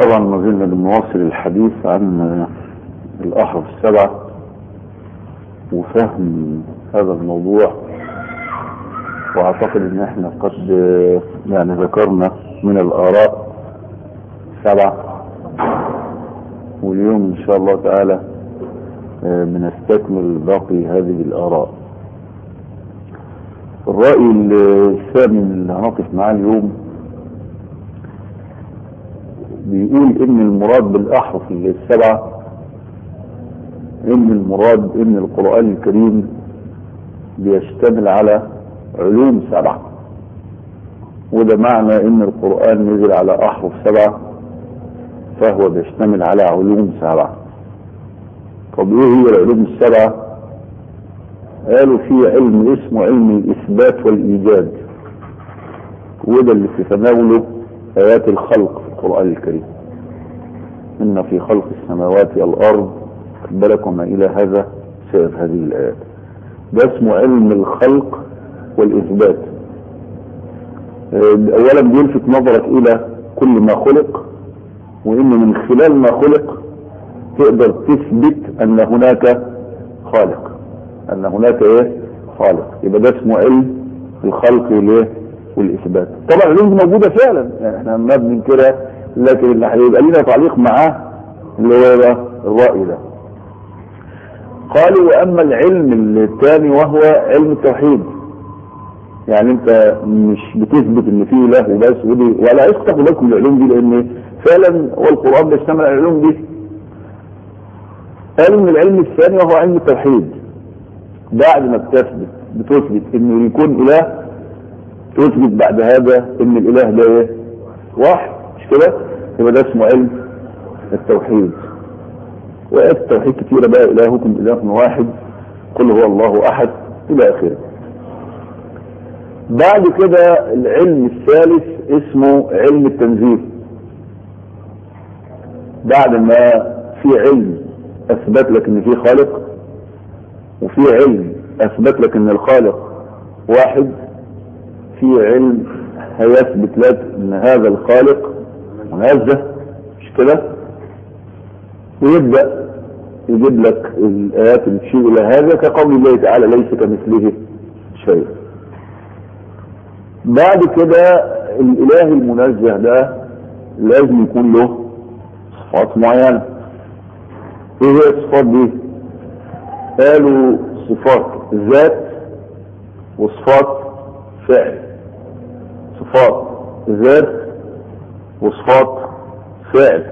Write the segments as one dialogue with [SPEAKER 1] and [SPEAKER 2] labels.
[SPEAKER 1] طبعا ما زلنا بنواصل الحديث عن الأحرف السبعة وفهم هذا الموضوع واعتقد ان احنا قد يعني ذكرنا من الآراء سبعة واليوم ان شاء الله تعالى بنستكمل باقي هذه الآراء الرأي الثامن اللي هنقف معاه اليوم بيقول ان المراد بالاحرف السبعة ان المراد ان القرآن الكريم بيشتمل على علوم سبعة وده معنى ان القرآن نزل على احرف سبعة فهو بيشتمل على علوم سبعة طب ايه هي العلوم السبعة قالوا في علم اسمه علم الاثبات والايجاد وده اللي في تناوله ايات الخلق في القرآن الكريم ان في خلق السماوات والارض بالك وما الى هذا سائر هذه الايات ده اسمه علم الخلق والاثبات اولا بيلفت نظرك الى كل ما خلق وان من خلال ما خلق تقدر تثبت ان هناك خالق ان هناك ايه خالق يبقى ده اسمه علم الخلق والايه والاثبات طبعا العلوم دي موجوده فعلا يعني احنا ما بننكرها لكن اللي هيبقى لنا تعليق معاه اللي هو ده الراي ده قالوا واما العلم الثاني وهو علم التوحيد يعني انت مش بتثبت ان في اله وبس ودي ولا عايز تاخد بالكم من العلوم دي لان فعلا هو القران بيشتمل على العلوم دي قالوا ان العلم الثاني وهو علم التوحيد بعد ما بتثبت بتثبت انه يكون اله تثبت بعد هذا ان الاله ده ايه واحد مش كده يبقى ده اسمه علم التوحيد وآيات التوحيد كثيرة بقى إلهكم إله واحد قل هو الله أحد إلى آخره بعد كده العلم الثالث اسمه علم التنزيل بعد ما في علم أثبت لك إن في خالق وفي علم أثبت لك إن الخالق واحد في علم هيثبت لك إن هذا الخالق منزه مش كده ويبدأ يجيب لك الآيات اللي تشير إلى هذا كقول الله تعالى ليس كمثله شيء بعد كده الإله المنزه ده لازم يكون له صفات معينة ايه هي الصفات دي قالوا صفات ذات وصفات فعل صفات ذات وصفات فعل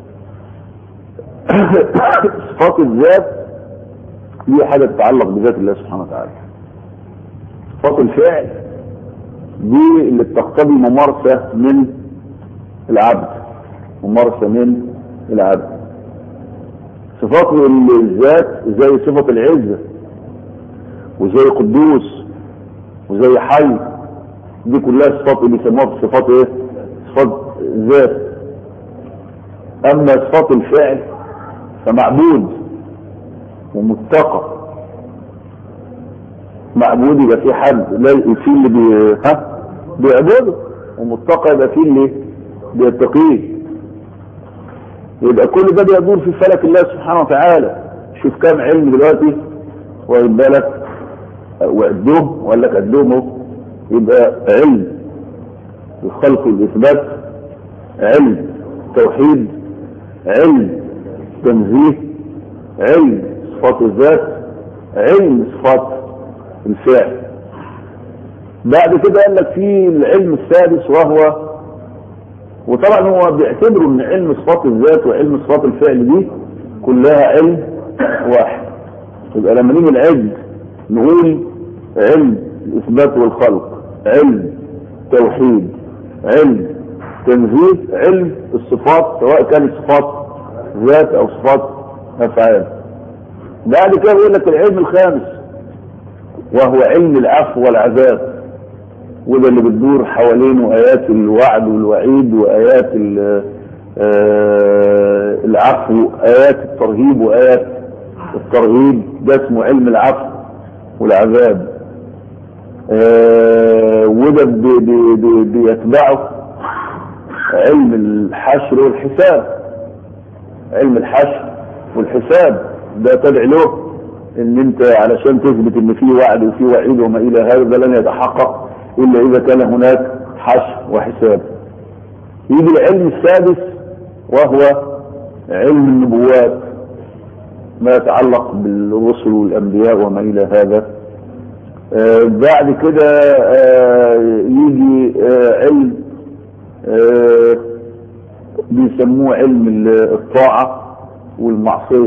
[SPEAKER 1] صفات الذات هي حاجة تتعلق بذات الله سبحانه وتعالى صفات الفعل دي اللي بتقتضي ممارسة من العبد ممارسة من العبد صفات الذات زي صفة العزة وزي قدوس وزي حي دي كلها صفات اللي بيسموها صفات ايه صفات ذات اما صفات الفعل فمعبود ومتقى معبود يبقى في حد لا في اللي بي ها بيعبده ومتقى يبقى في اللي بيتقيه يبقى كل ده بيدور في فلك الله سبحانه وتعالى شوف كام علم دلوقتي واخد بالك وعدهم وقال لك عدهم يبقى علم الخلق والاثبات علم توحيد علم تنزيه علم صفات الذات علم صفات الفعل بعد كده قال لك في العلم السادس وهو وطبعا هو بيعتبروا ان علم صفات الذات وعلم صفات الفعل دي كلها علم واحد يبقى لما نيجي نعد نقول علم الاثبات والخلق علم توحيد علم تنزيه علم الصفات سواء كانت صفات ذات او صفات افعال بعد كده يقول لك العلم الخامس وهو علم العفو والعذاب وده اللي بتدور حوالينه ايات الوعد والوعيد وايات العفو ايات الترهيب وايات الترهيب ده اسمه علم العفو والعذاب وده بيتبعه علم الحشر والحساب علم الحشر والحساب ده تدعي له ان انت علشان تثبت ان في وعد وفي وعيد وما الى هذا ده لن يتحقق الا اذا كان هناك حشر وحساب يجي العلم السادس وهو علم النبوات ما يتعلق بالرسل والانبياء وما الى هذا آه بعد كده آه يجي آه علم بيسموه علم الطاعة والمعصية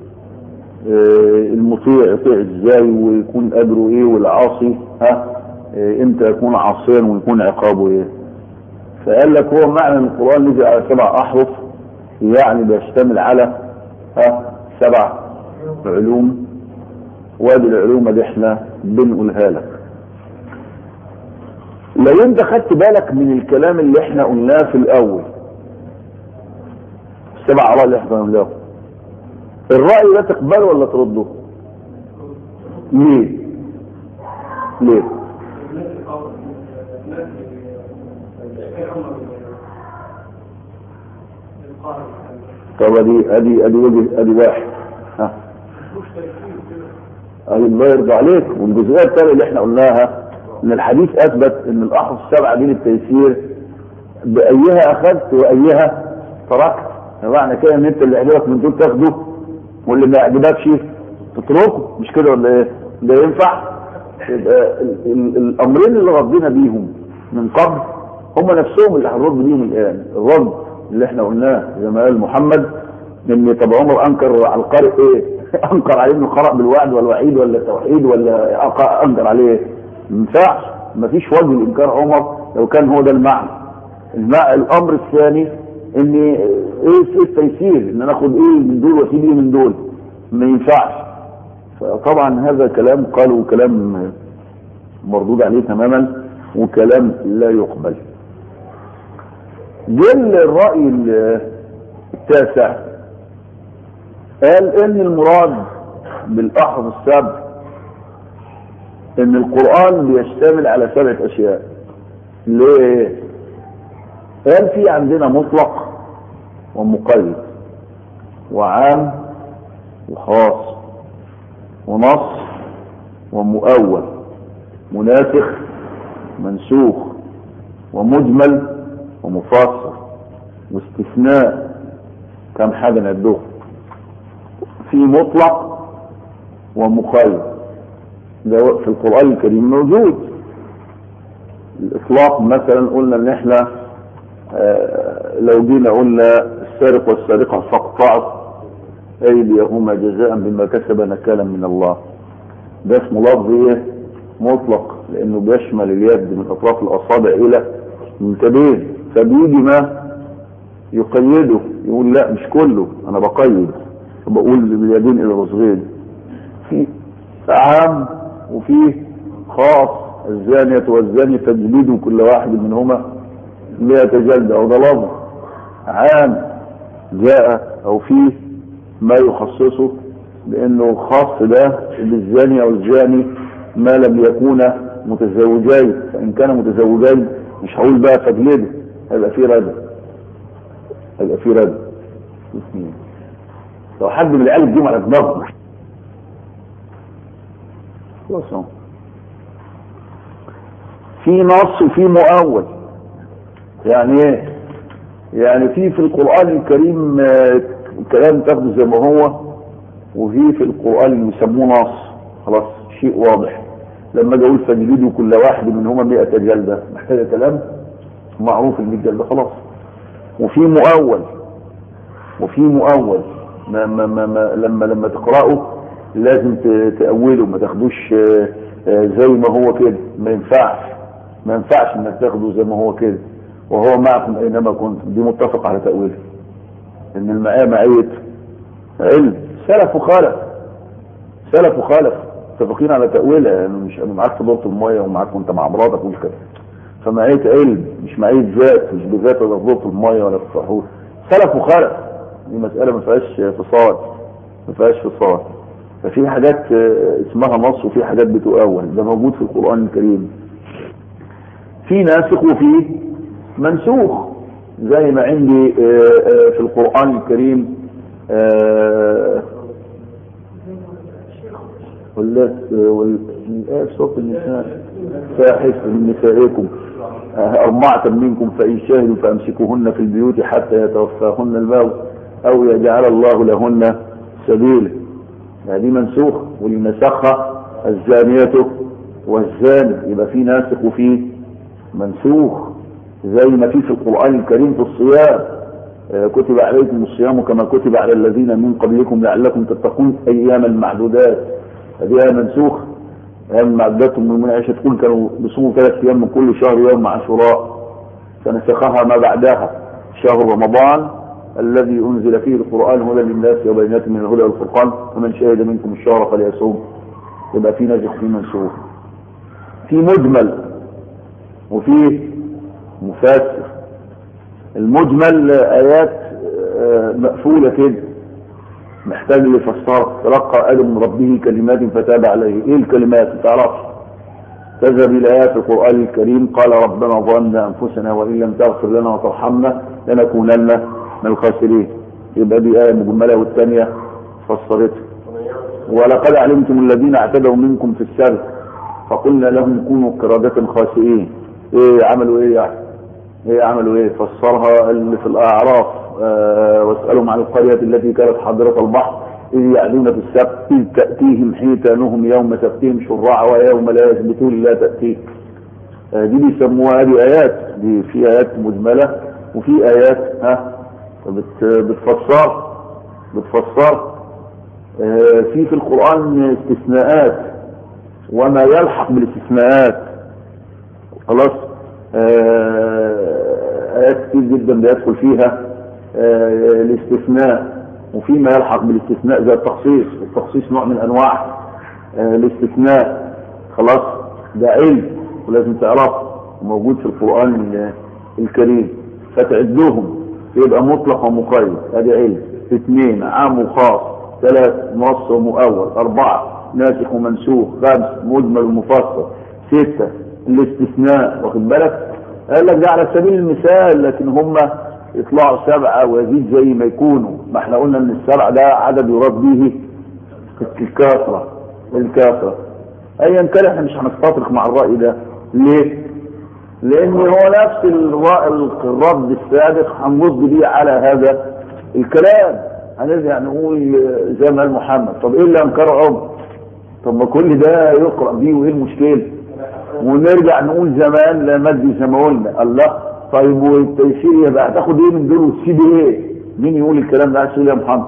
[SPEAKER 1] المطيع يطيع ازاي ويكون اجره ايه والعاصي ها امتى يكون عاصيا ويكون عقابه ايه فقال لك هو معنى ان القرآن نزل على سبع احرف يعني بيشتمل على ها سبع علوم وادي العلوم اللي احنا بنقولها لك لو انت خدت بالك من الكلام اللي احنا قلناه في الاول السبع اراء اللي احنا قلناه الرأي ده تقبله ولا ترده ليه ليه طب ادي ادي ادي وجه ادي واحد ها ادي الله يرضى عليك والجزئيه الثانيه اللي احنا قلناها ان الحديث اثبت ان الاحرف السبعه دي للتيسير بايها اخذت وايها تركت معنى كده ان انت اللي يعجبك من دول تاخده واللي ما يعجبكش تتركه مش كده ولا ايه؟ ده ينفع؟ يبقى الامرين اللي ردينا بيهم من قبل هم نفسهم اللي هنرد بيهم الان الرد اللي احنا قلناه زي ما قال محمد ان طب عمر انكر على القارئ ايه؟ انكر عليه انه قرأ بالوعد والوعيد ولا التوحيد ولا انكر عليه ايه؟ ما ينفعش ما فيش وجه لانكار عمر لو كان هو ده المعنى المعنى الامر الثاني ان ايه التيسير ان ناخد ايه من دول واسيب ايه من دول ما ينفعش فطبعا هذا كلام قالوا كلام مردود عليه تماما وكلام لا يقبل جل الرأي التاسع قال ان المراد بالاحرف السبع ان القرآن بيشتمل على سبعة اشياء ليه قال في عندنا مطلق ومقيد وعام وخاص ونص ومؤول مناسخ منسوخ ومجمل ومفسر واستثناء كم حاجة نعدهم في مطلق ومقيد ده في القرآن الكريم موجود الإطلاق مثلا قلنا إن إحنا آه لو جينا قلنا السارق والسارقة فاقطعوا أيديهما جزاء بما كسب نكالا من الله ده اسمه لفظ إيه؟ مطلق لأنه بيشمل اليد من أطراف الأصابع إلى منتبين فبيجي ما يقيده يقول لا مش كله أنا بقيد بقول باليدين إلى الرصغين في عام وفيه خاص الزانية والزاني فاجلدوا كل واحد منهما مئة جلدة أو ده لفظ عام جاء أو فيه ما يخصصه لأنه خاص ده بالزاني أو الزاني ما لم يكونا متزوجين فإن كان متزوجين مش هقول بقى فاجلده هيبقى فيه ردى هيبقى فيه ردى لو حد من العيال الجمعة على دماغه خلاص في نص وفي مؤول يعني ايه يعني في في القرآن الكريم كلام تاخده زي ما هو وفي في القرآن اللي يسموه نص خلاص شيء واضح لما اجي اقول فاجلدوا كل واحد منهما 100 جلدة محتاجة كلام معروف ال 100 جلدة خلاص وفي مؤول وفي مؤول ما ما ما ما لما لما تقرأه لازم تأوله ما تاخدوش زي ما هو كده ما ينفعش ما ينفعش انك تاخده زي ما هو كده وهو معكم اينما كنتم دي متفق على تأويله ان المعية معية علم سلف وخالف سلف وخالف متفقين على تأويلها يعني مش انا معاك في دورة المية ومعاك وانت مع مراتك وكده فمعية علم مش معية ذات مش بذات ولا في دورة المية ولا في الصحور سلف وخالف دي مسألة ما فيهاش فصال ما فيهاش فصال ففي حاجات اسمها نص وفي حاجات بتؤول ده موجود في القرآن الكريم في ناسخ وفي منسوخ زي ما عندي في القرآن الكريم ولا والآية في سورة النساء فاحش من نسائكم أربعة منكم فإن شهدوا فأمسكوهن في البيوت حتى يتوفاهن الموت أو يجعل الله لهن سبيلا هذه منسوخ واللي نسخها الزانية والزاني يبقى في ناسخ وفي منسوخ زي ما في في القرآن الكريم في الصيام كتب عليكم الصيام كما كتب على الذين من قبلكم لعلكم تتقون أياما معدودات هذه منسوخ أيام معدودات من عائشة تقول كانوا بيصوموا ثلاث أيام من كل شهر يوم عاشوراء فنسخها ما بعدها شهر رمضان الذي أنزل فيه القرآن هدى للناس وبينات من الهدى والفرقان فمن شهد منكم الشهر فليصوم يبقى في نسخ في منسوخ في مجمل وفي مفسر المجمل آيات مقفولة كده محتاج اللي يفسرها تلقى آدم من ربه كلمات فتاب عليه ايه الكلمات ما تعرفش تذهب الى ايات القرآن الكريم قال ربنا ظلمنا انفسنا وان لم تغفر لنا وترحمنا لنكونن من الخاسرين يبقى دي آية مجملة والثانية فسرتها ولقد علمتم الذين اعتدوا منكم في السبت فقلنا لهم كونوا قردة خاسئين ايه عملوا ايه يعني ايه عملوا ايه فسرها اللي في الاعراف آه واسألهم عن القرية التي كانت حاضرة البحر إذ يعدون في السبت إذ تأتيهم حيتانهم يوم سبتهم شرعا ويوم لا يثبتون لا تأتيك آه دي بيسموها هذه آيات دي في آيات مجملة وفي آيات ها بت بتفسر بتفسر آه في في القرآن استثناءات وما يلحق بالاستثناءات خلاص آيات كتير جدا بيدخل فيها الاستثناء وفيما يلحق بالاستثناء زي التخصيص التخصيص نوع من انواع الاستثناء خلاص ده علم ولازم تعرفه وموجود في القرآن الكريم فتعدهم يبقى مطلق ومقيد ادي علم اثنين عام وخاص ثلاث موصى ومؤول اربعة ناسخ ومنسوخ خمس مجمل ومفصل ستة الاستثناء واخد بالك قال لك ده على سبيل المثال لكن هم يطلعوا سبعة ويزيد زي ما يكونوا ما احنا قلنا ان السبعة ده عدد يراد به الكثرة الكثرة ايا كان احنا مش هنتفق مع الرأي ده ليه لان هو نفس الرد السابق هنرد بيه على هذا الكلام هنرجع نقول زي ما قال محمد طب ايه اللي انكره عمر طب ما كل ده يقرأ بيه وايه المشكلة ونرجع نقول زمان لا مجدي زي ما قلنا الله طيب والتيسير يبقى هتاخد ايه من دول وتسيب ايه مين يقول الكلام ده عايز يا محمد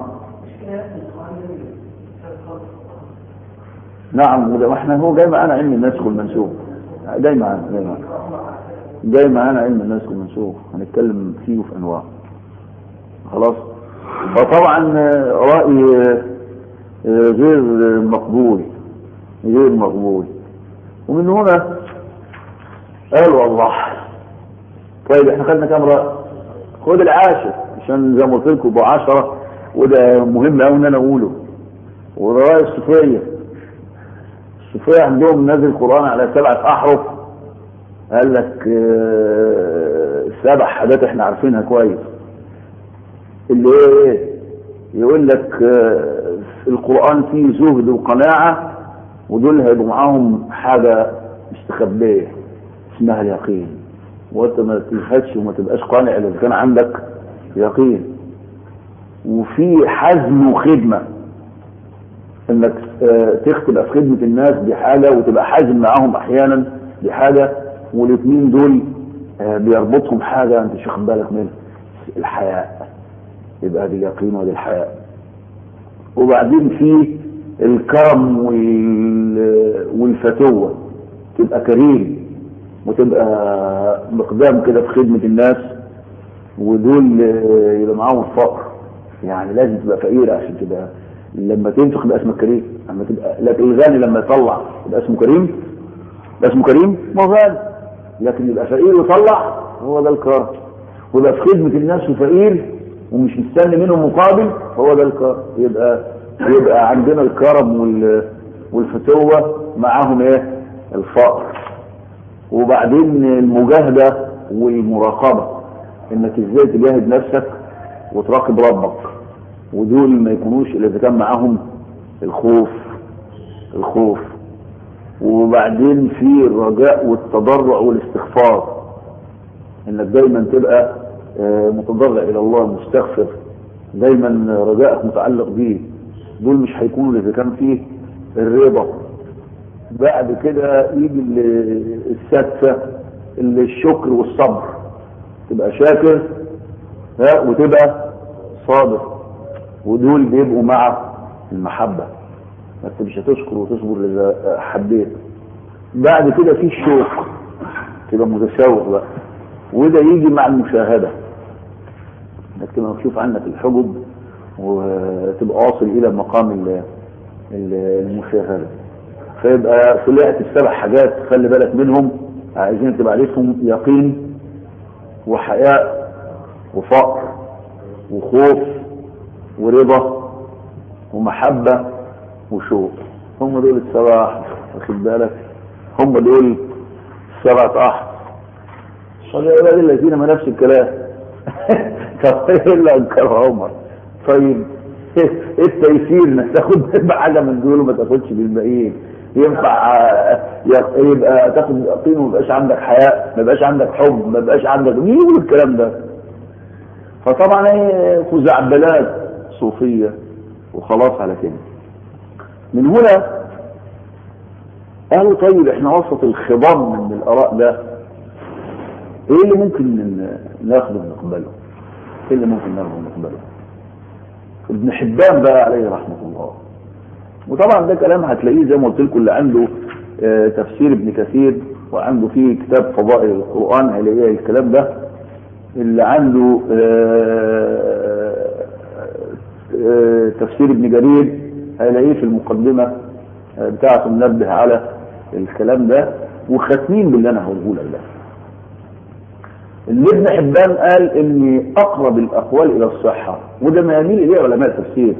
[SPEAKER 1] نعم وده احنا هو جاي معانا علم الناسخ والمنسوخ جاي معانا جاي معانا جاي معانا علم الناسخ والمنسوخ هنتكلم فيه في انواع خلاص فطبعا رأي غير مقبول غير مقبول ومن هنا قالوا الله طيب احنا خدنا كام رأي خد العاشر عشان زي ما قلت لكم ابو عشرة وده مهم قوي ان انا اقوله وده رأي الصوفية الصوفية عندهم نازل القرآن على سبعة احرف قال لك اه سبع حاجات احنا عارفينها كويس اللي ايه يقول لك اه القرآن فيه زهد وقناعة ودول هيبقوا معاهم حاجة مستخبية اسمها اليقين وانت ما تزهدش وما تبقاش قانع اذا كان عندك يقين وفي حزم وخدمة انك اه تختبئ في خدمة الناس بحاجة وتبقى حازم معاهم احيانا بحاجة والاثنين دول اه بيربطهم حاجة انت مش واخد بالك منها الحياء يبقى دي اليقين ودي الحياء وبعدين في الكرم والفتوة تبقى كريم وتبقى مقدام كده في خدمة الناس ودول يبقى معاهم الفقر يعني لازم تبقى فقير عشان تبقى لما تنفق يبقى اسمك كريم لما تبقى لكن الغني لما يطلع يبقى اسمه كريم يبقى اسمه كريم ما هو غني لكن يبقى فقير ويطلع هو ده الكرم ويبقى في خدمة الناس وفقير ومش مستني منهم مقابل هو ده الكرم يبقى يبقى عندنا الكرم والفتوة معاهم ايه الفقر وبعدين المجاهدة والمراقبة انك ازاي تجاهد نفسك وتراقب ربك ودول ما يكونوش الا اذا كان معاهم الخوف الخوف وبعدين في الرجاء والتضرع والاستغفار انك دايما تبقى آه، متضرع الى الله مستغفر دايما رجائك متعلق بيه دول مش هيكونوا اذا كان فيه الرضا بعد كده يجي ال- السادسه اللي الشكر والصبر تبقى شاكر ها وتبقى صابر ودول بيبقوا مع المحبه بس مش هتشكر وتصبر اذا حبيت بعد كده في الشوق تبقى متشوق بقى وده يجي مع المشاهده انك تبقى مكشوف عنك الحجب وتبقى واصل الى مقام ال- ال- المشاهده فيبقى طلعت السبع حاجات خلي بالك منهم عايزين تبقى عليهم يقين وحياء وفقر وخوف ورضا ومحبه وشوق هم دول السبع واخد بالك هم دول سبعة أحد قال يا عباد الذين ما نفس الكلام طب ايه اللي انكر عمر طيب ايه التيسير انك تاخد حاجه من دول وما تاخدش بالباقيين ينفع آه، يبقى تاخد يقين وما يبقاش عندك حياء ما يبقاش عندك حب ما يبقاش عندك مين يقول الكلام ده فطبعا ايه خزعبلات صوفيه وخلاص على كده من هنا قالوا طيب احنا وسط الخضم من الاراء ده ايه اللي ممكن ن- ناخده ونقبله ايه اللي ممكن ناخده ونقبله ابن حبان بقى عليه رحمه الله وطبعا ده كلام هتلاقيه زي ما قلت لكم اللي عنده آه، تفسير ابن كثير وعنده فيه كتاب فضائل القرآن هيلاقيه الكلام ده اللي عنده آه، آه، تفسير ابن جرير هيلاقيه في المقدمة آه، بتاعته منبه على الكلام ده وختمين باللي انا هقوله لك ده اللي ابن حبان قال ان اقرب الاقوال الى الصحة وده ما يميل اليه علماء التفسير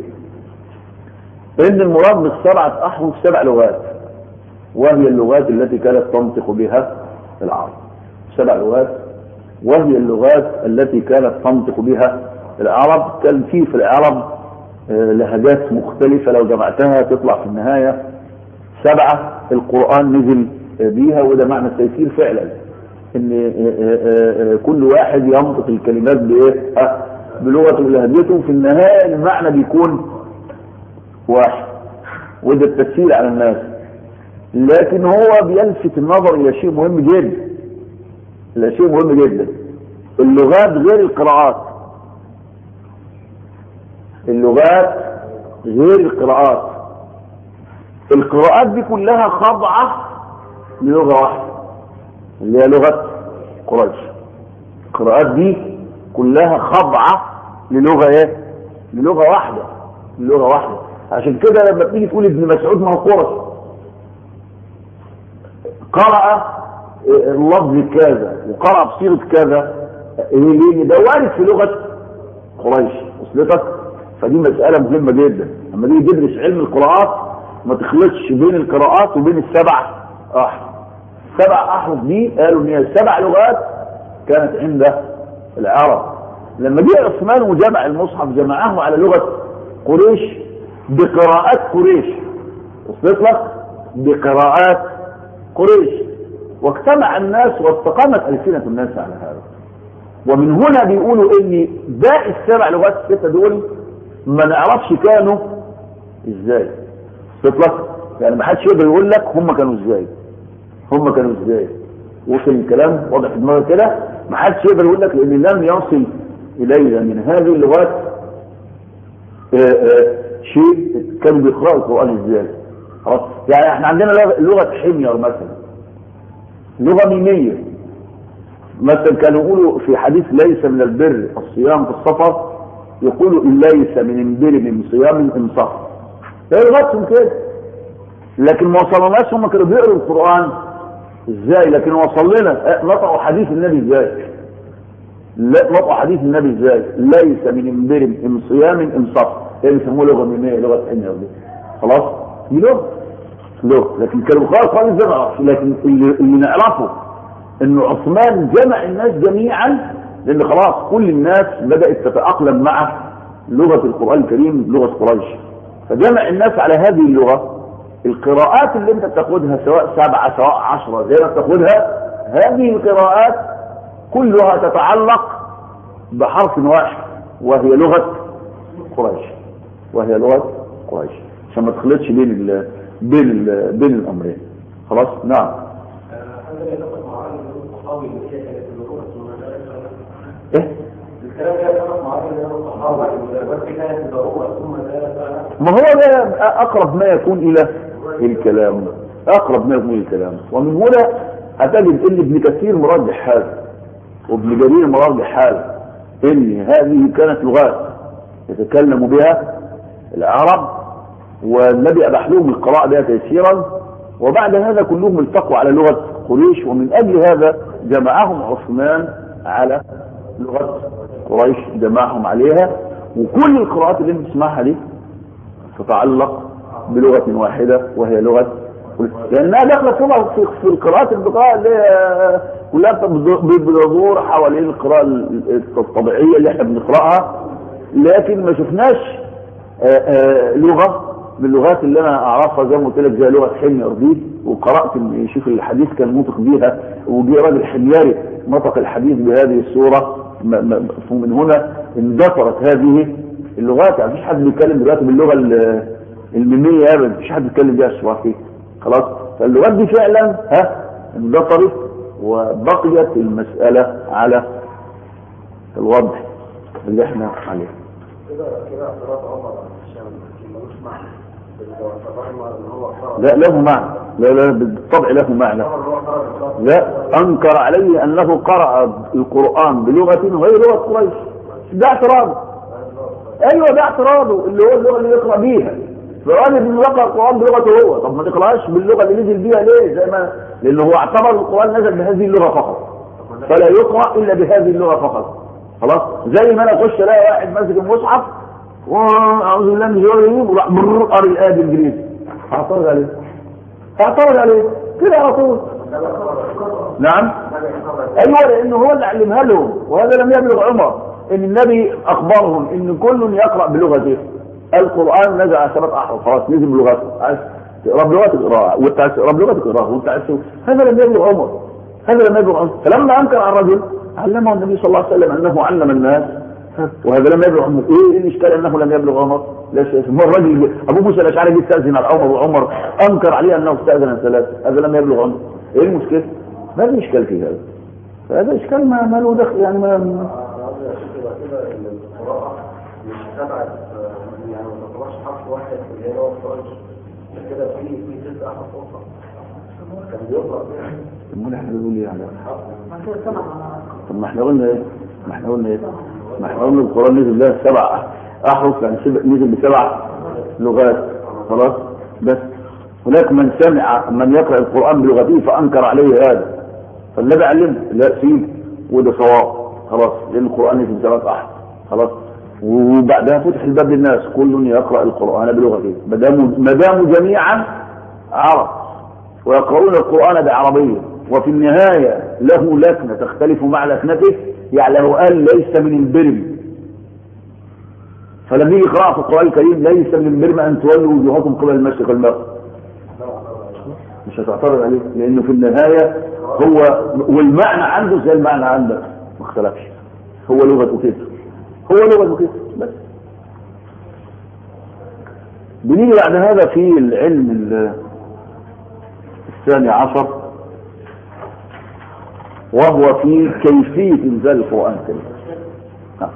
[SPEAKER 1] ان المراد بالسبعة احرف سبع لغات وهي اللغات التي كانت تنطق بها العرب سبع لغات وهي اللغات التي كانت تنطق بها العرب كان في في العرب آه، لهجات مختلفة لو جمعتها تطلع في النهاية سبعة القرآن نزل آه، بيها وده معنى التيسير فعلا ان آه، آه، آه، كل واحد ينطق الكلمات بايه آه، بلغته ولهجته في النهاية المعنى بيكون واحد وده التسهيل على الناس لكن هو بيلفت النظر الى شيء مهم جدا الى شيء مهم جدا اللغات غير القراءات اللغات غير القراءات القراءات دي كلها خاضعة للغة واحدة اللي هي لغة قريش القراءات دي كلها خاضعة للغة ايه للغة واحدة للغة واحدة عشان كده لما تيجي تقول ابن مسعود ما هو قرشي قرأ اللفظ كذا وقرأ بصيغة كذا ليه ده وارد في لغة قريش وصلتك فدي مسألة مهمة جدا لما تيجي تدرس علم القراءات ما تخلطش بين القراءات وبين السبع أحرف سبع أحرف دي قالوا إن هي سبع لغات كانت عند العرب لما جه عثمان وجمع المصحف جمعه على لغة قريش بقراءات قريش وصلت لك بقراءات قريش واجتمع الناس واستقامت ألسنة الناس على هذا ومن هنا بيقولوا ان باقي السبع لغات الستة دول ما نعرفش كانوا ازاي تطلق يعني ما حدش يقدر يقول لك هم كانوا ازاي هم كانوا ازاي وصل الكلام واضح في دماغك كده ما حدش يقدر يقول لك لان لم يصل الينا من هذه اللغات آآ آآ شيء كانوا بيقرأوا القرآن ازاي خلاص يعني احنا عندنا لغة- لغة حمير مثلا لغة ميمية مثلا كانوا يقولوا في حديث ليس من البر الصيام في السفر يقولوا ليس من البر من صيام ان سفر هي لغتهم كده لكن ما وصلناش هم كانوا بيقروا القرآن ازاي لكن وصل لنا اه، نطقوا حديث النبي ازاي لا نطقوا حديث النبي ازاي ليس من امبر من صيام ان سفر هي بيسموها لغه ميميه لغه حميه دي خلاص دي لغه لغه لكن كانوا خالص خالص ده ما اعرفش لكن اللي, اللي نعرفه ان عثمان جمع الناس جميعا لان خلاص كل الناس بدات تتاقلم مع لغه القران الكريم لغه قريش فجمع الناس على هذه اللغه القراءات اللي انت بتاخدها سواء سبعه سواء عشره زي ما بتاخدها هذه القراءات كلها تتعلق بحرف واحد وهي لغه قريش وهي لغه قريش عشان ما تخلطش بين ال بين ال بين الامرين خلاص نعم ايه
[SPEAKER 2] الكلام ده يتفق مع رجل الصحابة بس كانت ضرورة ثم ذلك
[SPEAKER 1] ما هو ده اقرب ما يكون الى الكلام اقرب ما يكون الى الكلام ومن هنا هتجد ان ابن كثير مرجح هذا وابن جرير مرجح هذا ان هذه كانت لغات يتكلم بها العرب والنبي اباح لهم القراءه بها تيسيرا وبعد هذا كلهم التقوا على لغه قريش ومن اجل هذا جمعهم عثمان على لغه قريش جمعهم عليها وكل القراءات اللي انت تسمعها دي تتعلق بلغه واحده وهي لغه لانها داخله طبعا في في القراءات البقاء اللي هي كلها بتدور حوالين القراءه الطبيعيه اللي احنا بنقراها لكن ما شفناش آآ آآ لغه من اللغات اللي انا اعرفها زي ما قلت لك زي لغه حلمي ارديد وقرات شوف الحديث كان نطق بيها وجي راجل حمياري نطق الحديث بهذه الصوره ومن هنا اندثرت هذه اللغات يعني مفيش حد بيتكلم دلوقتي باللغه الميميه ابدا مفيش حد بيتكلم بيها السواحلي خلاص فاللغات دي فعلا ها اندثرت وبقيت المساله على الوضع اللي احنا عليه
[SPEAKER 2] كده كده اعتراض عمر عشان ملوش معنى اعتبرنا ان هو فرض
[SPEAKER 1] لا له معنى لا لا بالطبع له معنى
[SPEAKER 2] هو فرض
[SPEAKER 1] لا انكر عليه انه قرأ القرآن بلغة وهي لغة قريش ده اعتراضه ايوه ده اعتراضه اللي هو اللغة اللي يقرأ بيها فقال ان يقرأ القرآن بلغته هو طب ما تقرأش باللغة اللي نزل بيها ليه زي ما لانه هو اعتبر القرآن نزل بهذه اللغة فقط فلا يقرأ الا بهذه اللغة فقط خلاص زي ما انا اخش الاقي واحد ماسك المصحف واعوذ بالله من الشيطان الرجيم وراح برر قاري الايه بالانجليزي اعترض عليه اعترض عليه كده على طول نعم ايوه لانه هو اللي علمها لهم وهذا لم يبلغ عمر ان النبي اخبرهم ان كل يقرا بلغته القران نزل على سبع احرف خلاص نزل بلغته عايز تقرا بلغتك اقراها وانت عايز تقرا بلغتك اقراها وانت عايز هذا لم يبلغ عمر هذا لم يبلغ عمر فلما انكر على الرجل علمه النبي صلى الله عليه وسلم انه علم الناس وهذا لم يبلغ عمر ايه الاشكال انه لم يبلغ عمر لا شيء ما الراجل ابو موسى الاشعري جه استاذن على عمر وعمر انكر عليه انه استاذن ثلاثه هذا لم يبلغ عمر ايه المشكله؟ ما في اشكال في هذا فهذا اشكال ما, ما له دخل يعني ما
[SPEAKER 2] كده ان القراءة مش تبعت يعني ما تعتبرش حرف واحد اللي هي لغة قريش كده في في تسع احرف اخرى كان بيقرأ
[SPEAKER 1] امال احنا بنقول ايه يعني طب ما احنا قلنا ايه؟ ما احنا قلنا ايه؟ ما احنا قلنا القران نزل له سبع احرف يعني سبع- نزل بسبع لغات خلاص بس هناك من سمع من يقرا القران بلغته فانكر عليه هذا فالنبي علمه لا سيب وده صواب خلاص لان القران نزل بسبع احرف خلاص وبعدها فتح الباب للناس كل يقرا القران بلغته ما داموا ما داموا جميعا عرب ويقرؤون القرآن بعربية وفي النهاية له لكنة تختلف مع لكنته يعني لو قال ليس من البرم فلما يجي يقرأ في القرآن الكريم ليس من البرم أن تولوا وجوهكم قبل المشرق والمغرب مش هتعترض عليه لأنه في النهاية هو والمعنى عنده زي المعنى عندك ما اختلفش هو لغة كده هو لغة كده بس بنيجي بعد هذا في العلم ال- الثاني عشر وهو في كيفية إنزال القرآن الكريم نعم.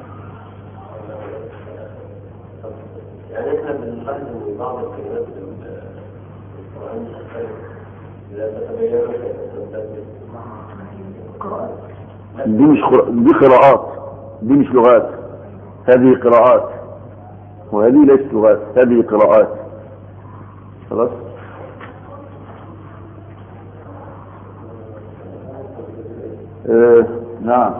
[SPEAKER 2] يعني احنا بنقدم بعض الكلمات في القرآن الكريم لا تتبين كيف تستخدم
[SPEAKER 1] دي مش خر... دي قراءات دي مش لغات هذه قراءات وهذه ليست لغات هذه قراءات خلاص آه نعم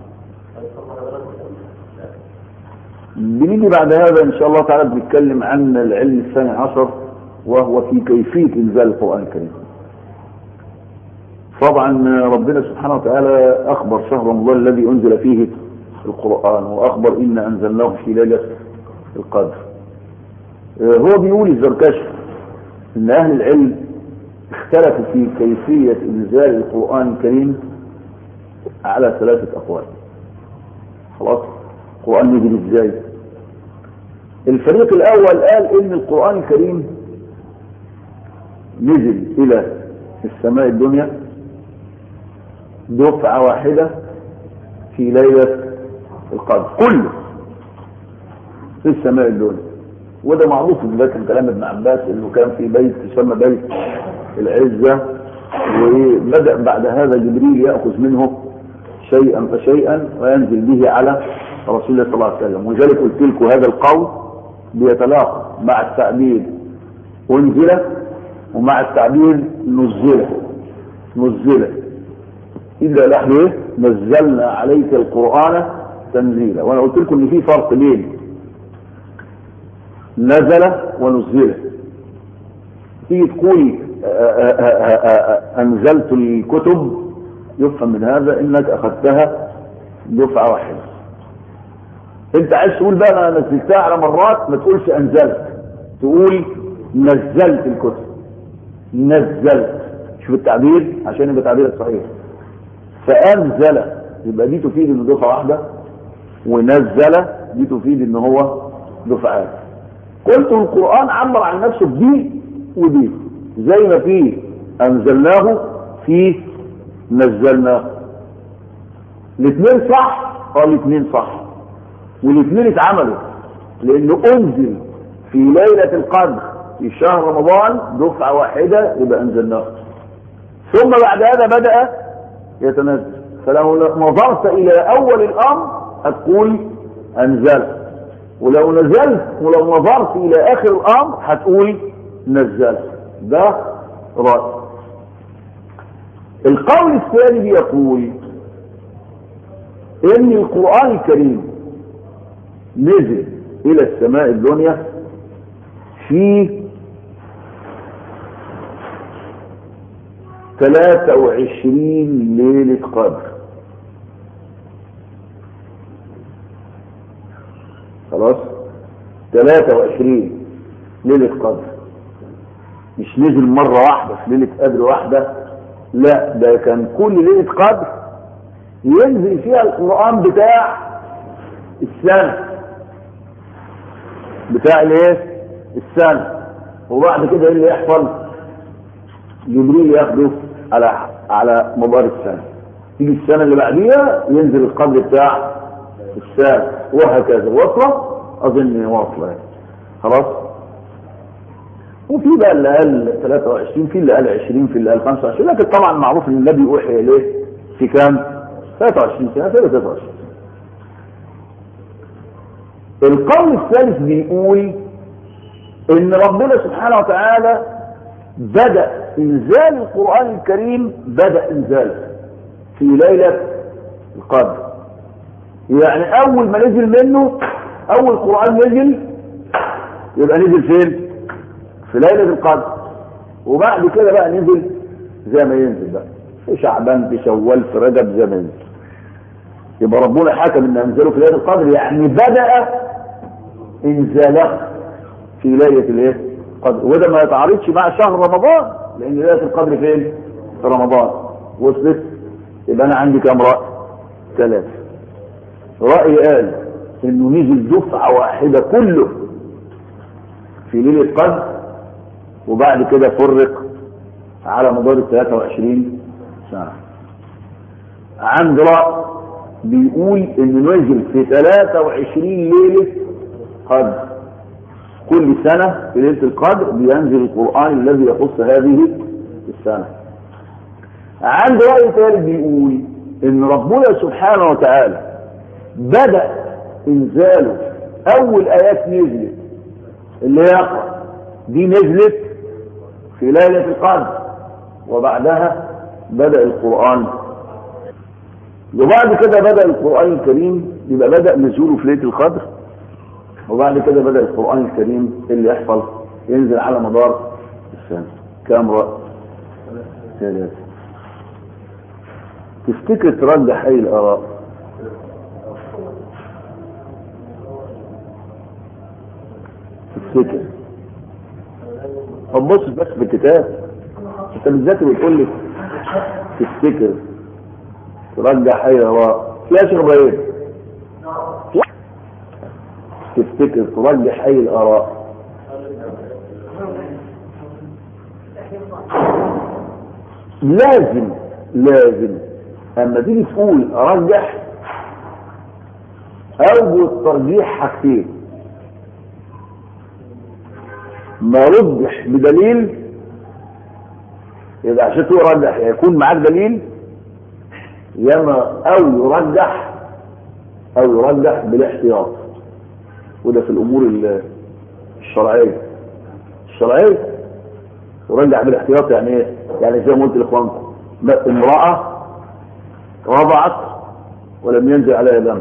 [SPEAKER 1] بنيجي بعد هذا ان شاء الله تعالى بنتكلم عن العلم الثاني عشر وهو في كيفية انزال القرآن الكريم طبعا ربنا سبحانه وتعالى اخبر شهر رمضان الذي انزل فيه القرآن وأخبر إن أنزلناه في ليلة القدر آه، هو بيقول الزركشي إن أهل العلم اختلفوا في كيفية إنزال القرآن الكريم على ثلاثة أقوال خلاص القرآن نزل إزاي الفريق الأول قال إن القرآن الكريم نزل إلى السماء الدنيا دفعة واحدة في ليلة القدر كله في السماء الدنيا وده معروف في ذلك كلام ابن عباس انه كان في بيت يسمى بيت العزة وبدأ بعد هذا جبريل يأخذ منه شيئا فشيئا وينزل به على رسول الله صلى الله عليه وسلم ولذلك قلت لكم هذا القول بيتلاقى مع التعبير انزل ومع التعبير نزل نزل إذا نحن إيه؟ نزلنا عليك القرآن تنزيلا وأنا قلت لكم إن في فرق بين نزل ونزل تيجي تقول أنزلت الكتب يفهم من هذا إنك أخذتها دفعة واحدة أنت عايز تقول بقى أنا نزلتها على مرات ما تقولش أنزلت تقول نزلت الكتب نزلت شوف التعبير عشان يبقى تعبيرك صحيح فأنزل يبقى دي تفيد إنه دفعة واحدة ونزل دي تفيد إن هو دفعات قلت القرآن عبر عن نفسه بدي ودي زي ما فيه أنزلناه فيه نزلناه الاثنين صح اه الاثنين صح والاثنين اتعملوا لأنه أنزل في ليلة القدر في شهر رمضان دفعة واحدة يبقى أنزلناه ثم بعد هذا بدأ يتنزل فلو نظرت إلى أول الأمر هتقول أنزل ولو نزلت ولو نظرت إلى آخر الأمر هتقول نزلت ده رأي القول الثاني بيقول إن القرآن الكريم نزل إلى السماء الدنيا في 23 ليلة قدر خلاص 23 ليلة قدر مش نزل مرة واحدة في ليلة قدر واحدة لا ده كان كل ليلة قدر ينزل فيها القرآن بتاع السنة بتاع الايه السنة وبعد كده ايه اللي يحصل جبريل ياخده على على مدار السنة تيجي السنة اللي بعديها ينزل القدر بتاع السنة وهكذا واصلة اظن واصلة يعني. خلاص وفي بقى اللي قال 23 في اللي قال 20 في اللي قال 25 لكن طبعا معروف ان النبي اوحي اليه في كام 23 سنة في 23 القول الثالث بيقول ان ربنا سبحانه وتعالى بدأ انزال القرآن الكريم بدأ انزاله في ليلة القدر يعني اول ما نزل منه اول قرآن نزل يبقى نزل فين في ليلة القدر وبعد كده بقى نزل زي ما ينزل بقى في شعبان في شوال في رجب زي ما ينزل يبقى ربنا حكم ان انزله في ليله القدر يعني بدا انزاله في ليله الايه القدر وده ما يتعارضش مع شهر رمضان لان ليله القدر فين في رمضان وصلت يبقى انا عندي كام راي ثلاثه راي قال انه نزل دفعه واحده كله في ليله قدر وبعد كده فرق على مدار ال 23 سنه عند راي بيقول انه نزل في 23 ليلة قدر كل سنة في ليلة القدر بينزل القرآن الذي يخص هذه السنة عند رأي ثالث بيقول ان ربنا سبحانه وتعالى بدأ انزاله اول ايات نزلت اللي يقرأ دي نزلت في ليلة القدر وبعدها بدأ القرآن وبعد كده بدأ القرآن الكريم يبقى بدأ نزوله في ليلة القدر وبعد كده بدأ القرآن الكريم اللي يحصل ينزل على مدار السنة كام رأي؟ ثلاثة تفتكر ترجح أي الآراء؟ تفتكر طب بص بس في الكتاب انت بالذات بتقول لي تفتكر ترجع اي اراء في اشهر بايه تفتكر ترجح اي الاراء لازم لازم اما تيجي تقول ارجح اوجه الترجيح حاجتين ما رجح بدليل يبقى عشان تقول رجح يكون معاك دليل ياما او يرجح او يرجح بالاحتياط وده في الامور ال- الشرعيه الشرعيه يرجح بالاحتياط يعني ايه؟ يعني زي ما قلت لاخوانكم ما- امراه رضعت ولم ينزل عليها دم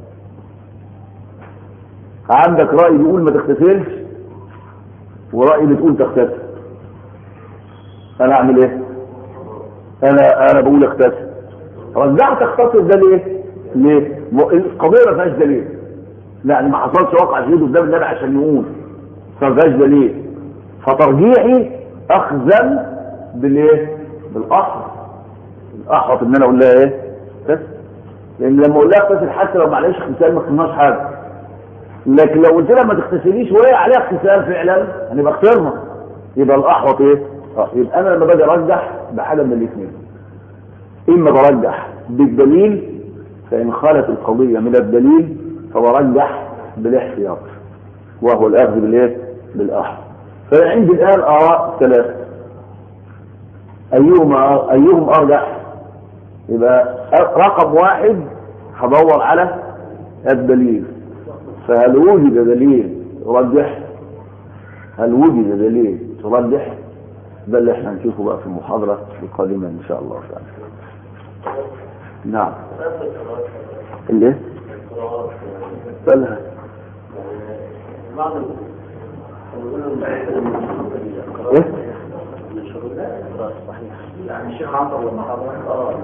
[SPEAKER 1] عندك راي بيقول ما تغتسلش وراي بتقول تغتسل انا اعمل ايه انا انا بقول اغتسل رجعت اغتسل ده ليه ليه م- القضيه ما فيهاش دليل يعني ما حصلش واقع شهيد قدام النبي عشان يقول فما فيهاش دليل فترجيحي اخذا بالايه بالاصل الاحوط ان انا اقول لها ايه اغتسل لان لما اقول لها اغتسل حتى لو معلش اغتسال ما خسرناش حاجه لكن لو قلت لها ما تغتسليش وهي عليها اغتسال فعلا هنبقى خسرنا يبقى الاحوط ايه؟ اه يبقى انا لما باجي ارجح بحاجه من الاثنين اما برجح بالدليل فان خالت القضيه من الدليل فبرجح بالاحتياط وهو الاخذ بالايه؟ بالاحوط فعندي الان اراء ثلاثه ايهما ايهم ارجح يبقى رقم واحد هدور على الدليل فهل وجد دليل يرجح هل وجد دليل ترجح ده اللي احنا هنشوفه بقى في المحاضرة القادمة ان شاء الله تعالى نعم الايه بلها
[SPEAKER 2] بعض
[SPEAKER 1] ايه
[SPEAKER 2] من شروط صحيح يعني الشيخ عنتر لما حضر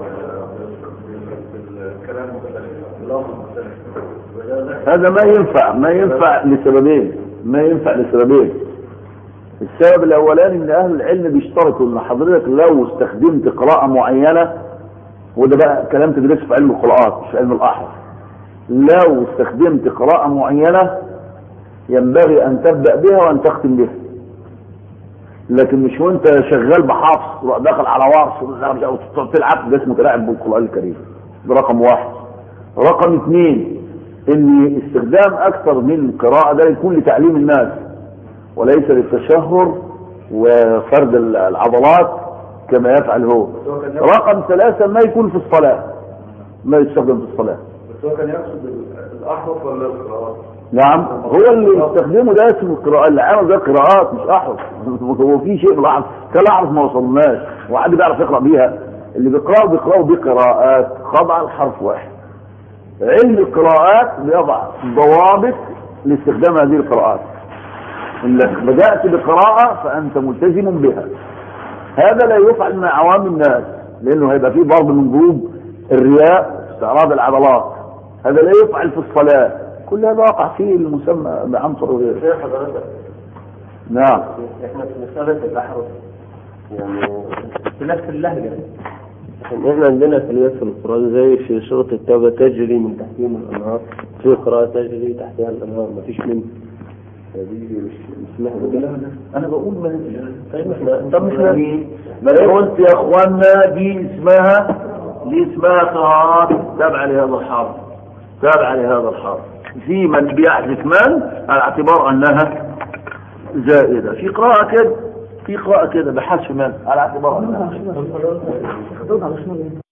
[SPEAKER 2] الكلام مختلف
[SPEAKER 1] هذا ما ينفع ما ينفع لسببين ما ينفع لسببين السبب الاولاني ان اهل العلم بيشترطوا ان حضرتك لو استخدمت قراءة معينة وده بقى كلام تدرسه في علم القراءات مش في علم الاحرف لو استخدمت قراءة معينة ينبغي ان تبدأ بها وان تختم بها لكن مش وانت شغال بحفص تروح داخل على ورش وتقعد تلعب ده اسمه تلاعب بالقرآن الكريم ده رقم واحد رقم اثنين ان استخدام اكثر من قراءة ده يكون لتعليم الناس وليس للتشهر وفرد العضلات كما يفعل هو رقم ثلاثة ما يكون في الصلاة ما يستخدم في الصلاة
[SPEAKER 2] بس هو كان يقصد الاحرف ولا القراءات؟
[SPEAKER 1] نعم هو اللي يستخدمه ده اسمه القراءة اللي عمل ده قراءات مش احرف هو في شيء في الاحرف كان الاحرف ما وصلناش وحد بيعرف يقرا بيها اللي بيقراوا بيقراوا بقراءات خاضعه لحرف واحد علم القراءات بيضع ضوابط لاستخدام هذه القراءات انك بدات بقراءه فانت ملتزم بها هذا لا يفعل مع عوام الناس لانه هيبقى فيه ضرب من جروب الرياء استعراض العضلات هذا لا يفعل في الصلاه كل هذا وقع فيه المسمى بعنصر وغيره
[SPEAKER 2] شيخ حضرتك
[SPEAKER 1] نعم
[SPEAKER 2] احنا في مسألة الأحرف يعني اختلاف في اللهجة احنا عندنا كلمات في القرآن زي في سورة التوبة تجري من تحتهم الأنهار في قراءة تجري تحتها الأنهار ما فيش منه هذه مش مش لهجة
[SPEAKER 1] انا بقول ما
[SPEAKER 2] طيب احنا
[SPEAKER 1] طب مش ما انا قلت يا اخوانا دي اسمها دي اسمها قراءات تابعه لهذا الحرف تابعه لهذا الحرف في من بيحذف من على اعتبار انها زائده في قراءه كده في قراءه كده بحذف من على اعتبار انها